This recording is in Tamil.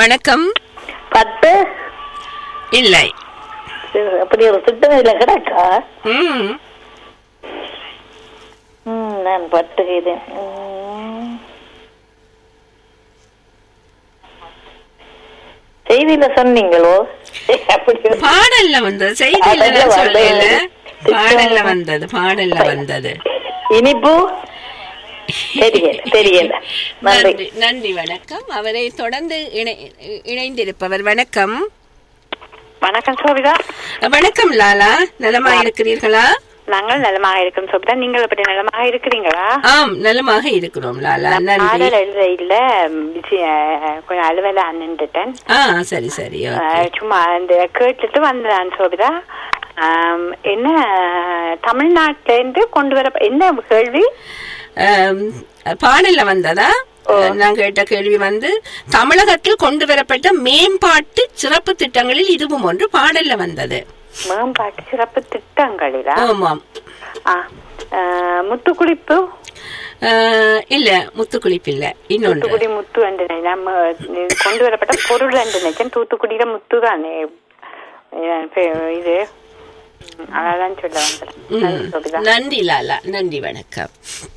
வணக்கம் பத்து இல்லை அப்படி ஒரு திட்டம் இதுல கிடக்கா ம் ம், நான் பட்டு இது ம். செய்தியில சொன்னீங்களோ அப்படி ஒரு- பாடல்ல வந்தது செய்தியில பாடல்ல நான் சொல்லல வந்தது. பாடல்ல வந்தது பாடல்ல வந்தது இனிப்பு தெரியல தெரியல நன்றி நன்றி நன்றி வணக்கம் அவரை தொடர்ந்து இணை- இணைந்திருப்பவர் வணக்கம் வணக்கம் சோபிதா வணக்கம் லாலா நலமா இருக்கிறீர்களா நாங்கள் நலமாக இருக்கோம் சோபிதா நீங்கள் எப்படி நலமாக இருக்கிறீங்களா ஆம் நலமாக இருக்கிறோம் லாலா நான் நன்றி பாடல் எழுத இல்ல பிஸி, அஹ், கொஞ்சம் அலுவல நின்றுட்டேன் ஆ சரி சரி ஓகே. அஹ், சும்மா அந்த கேட்டுட்டு வந்தேன் சோபிதா ஆம், என்ன தமிழ்நாட்டில இருந்து கொண்டு வர என்ன கேள்வி ஆம், பாடல்ல வந்ததா நான் கேட்ட கேள்வி வந்து தமிழகத்தில் கொண்டு வரப்பட்ட மேம்பாட்டு சிறப்பு திட்டங்களில் இதுவும் ஒன்று பாடல்ல வந்தது மேம்பாட்டு சிறப்பு திட்டங்களிலா ஆமாம் ஆ, அஹ், முத்துக்குளிப்பு ஆஹ், இல்ல முத்துக்குளிப்பு இல்ல இன்னொன்று தூத்துக்குடி முத்து என்று நினை- நம்ம இது கொண்டு வரப்பட்ட பொருள் என்று நினைச்சேன் தூத்துக்குடியில முத்து தானே அஹ், பே- இது ம், அதான் சொல்ல வந்தேன் ம். நன்றி, சோபிதா நன்றி லாலா நன்றி வணக்கம்